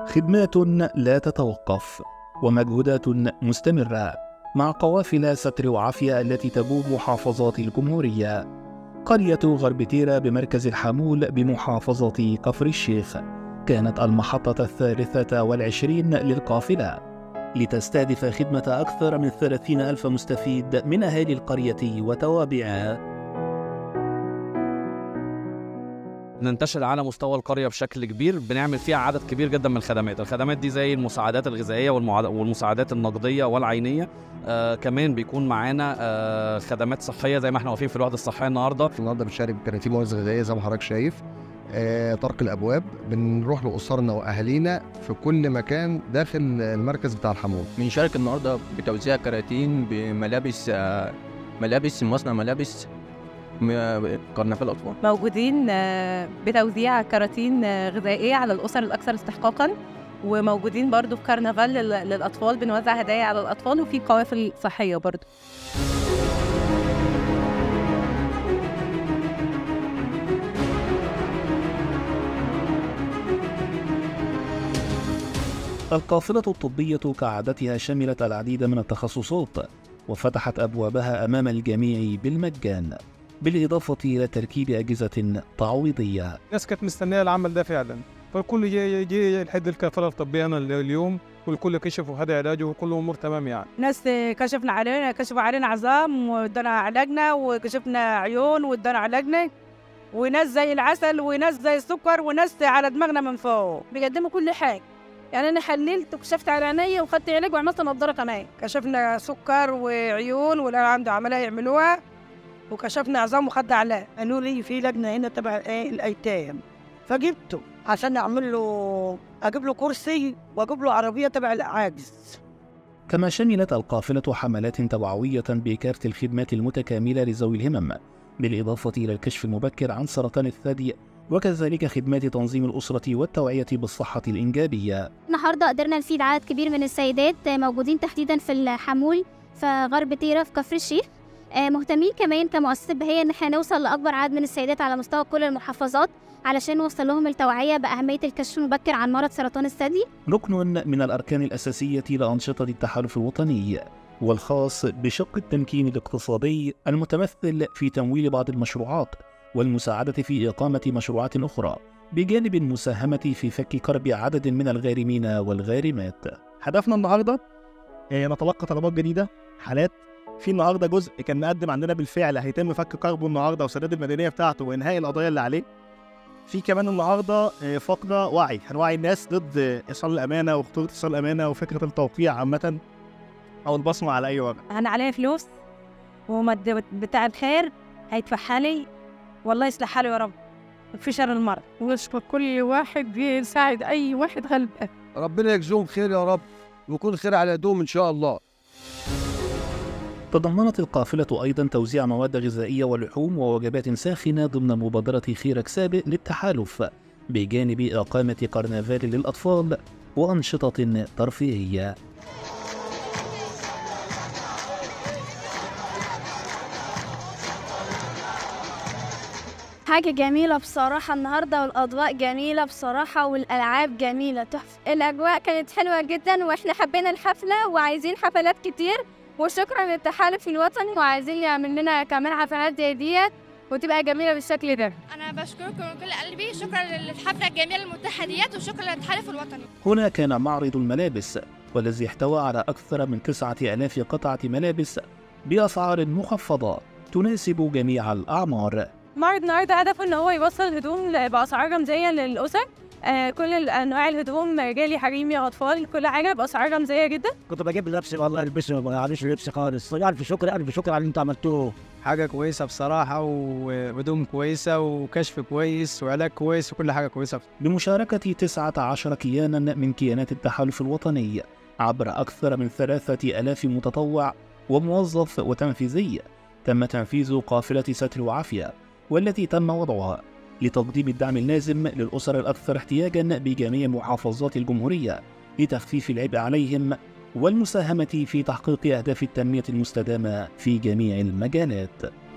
خدمات لا تتوقف ومجهودات مستمرة مع قوافل ستر وعافية التي تبوب محافظات الجمهورية قرية غرب تيرا بمركز الحمول بمحافظة كفر الشيخ كانت المحطة الثالثة والعشرين للقافلة لتستهدف خدمة أكثر من ثلاثين ألف مستفيد من أهالي القرية وتوابعها ننتشر على مستوى القريه بشكل كبير بنعمل فيها عدد كبير جدا من الخدمات الخدمات دي زي المساعدات الغذائيه والمعاد- والمساعدات النقديه والعينيه آه كمان بيكون معانا آه خدمات صحيه زي ما احنا واقفين في الوحده الصحيه النهارده النهارده بنشارك بكراتين مواد غذائيه زي ما حضرتك شايف آه، طرق الابواب بنروح لاسرنا واهالينا في كل مكان داخل المركز بتاع الحمول بنشارك النهارده بتوزيع كراتين بملابس آه، ملابس مصنع ملابس م- كرنفال الاطفال موجودين آه، بتوزيع كراتين آه، غذائية على الأسر الأكثر استحقاقا وموجودين برضو في كرنفال لل- للأطفال بنوزع هدايا على الأطفال وفي قوافل صحية برضو القافلة الطبية كعادتها شملت العديد من التخصصات وفتحت أبوابها أمام الجميع بالمجان بالإضافة إلى تركيب أجهزة تعويضية الناس كانت مستنيه العمل ده فعلا فالكل جه جه لحد الكفاله الطبيه هنا اليوم والكل كشف وهذا علاجه وكل امور تمام يعني ناس كشفنا علينا كشفوا علينا عظام وادانا علاجنا وكشفنا عيون وادانا علاجنا وناس زي العسل وناس زي السكر وناس على دماغنا من فوق بيقدموا كل حاجه يعني انا حللت وكشفت على عينيا وخدت علاج وعملت نضاره كمان كشفنا سكر وعيون واللي عنده عمليه يعملوها وكشفنا عظام وخدنا علاج قالوا لي في لجنه هنا تبع ايه الايتام فجبته عشان اعمل له اجيب له كرسي واجيب له عربيه تبع العاجز كما شملت القافلة حملات توعوية بكارت الخدمات المتكاملة لذوي الهمم بالإضافة إلى الكشف المبكر عن سرطان الثدي وكذلك خدمات تنظيم الأسرة والتوعية بالصحة الإنجابية النهارده قدرنا نفيد عدد كبير من السيدات موجودين تحديدا في الحمول في غرب تيرا في كفر الشيخ آه، مهتمين كمان كمؤسسة بهية ان احنا نوصل لاكبر عدد من السيدات على مستوى كل المحافظات علشان نوصل لهم التوعية بأهمية الكشف المبكر عن مرض سرطان الثدي ركن من الأركان الأساسية لأنشطة التحالف الوطني والخاص بشق التمكين الاقتصادي المتمثل في تمويل بعض المشروعات والمساعدة في إقامة مشروعات أخرى بجانب المساهمة في فك كرب عدد من الغارمين والغارمات هدفنا النهارده آه، نتلقى طلبات جديده حالات في النهارده جزء كان مقدم عندنا بالفعل هيتم فك كربه النهارده وسداد المدنيه بتاعته وانهاء القضايا اللي عليه في كمان النهارده آه، فقره وعي هنوعي الناس ضد آه، ايصال الامانه وخطوره ايصال الامانه وفكره التوقيع عامه او البصمه على اي ورقه انا عليا فلوس ومد بتاع الخير هيدفعها لي والله يصلح حاله يا رب في شر المرض واشكر كل واحد بيساعد اي واحد غلبان ربنا يجزوهم خير يا رب ويكون خير على يدهم ان شاء الله تضمنت القافلة أيضا توزيع مواد غذائية ولحوم ووجبات ساخنة ضمن مبادرة خيرك سابق للتحالف بجانب إقامة كرنفال للأطفال وأنشطة ترفيهية حاجة جميلة بصراحة النهاردة والأضواء جميلة بصراحة والألعاب جميلة تحفة الأجواء كانت حلوة جدا وإحنا حبينا الحفلة وعايزين حفلات كتير وشكرا للتحالف الوطني وعايزين يعمل لنا كمان حفلات زي ديت وتبقى جميلة بالشكل ده أنا بشكركم من كل قلبي شكرا للحفلة الجميلة المتاحة ديت وشكرا للتحالف الوطني هنا كان معرض الملابس والذي احتوى على أكثر من تسعة آلاف قطعة ملابس بأسعار مخفضة تناسب جميع الأعمار معرض النهارده هدفه ان هو يوصل الهدوم ل- باسعار رمزيه للاسر آه كل انواع الهدوم رجالي حريمي اطفال كل حاجه باسعار رمزيه جدا كنت بجيب لنفسي والله البسه ما عادش لبس خالص الف شكر الف شكر على اللي انتوا عملتوه حاجه كويسه بصراحه وهدوم كويسه وكشف كويس وعلاج كويس وكل حاجه كويسه بمشاركة 19 كيانا من كيانات التحالف الوطني عبر أكثر من ثلاثة ألاف متطوع وموظف وتنفيذي تم تنفيذ قافلة ستر وعافية والتي تم وضعها لتقديم الدعم اللازم للأسر الأكثر احتياجا بجميع محافظات الجمهورية لتخفيف العبء عليهم والمساهمة في تحقيق أهداف التنمية المستدامة في جميع المجالات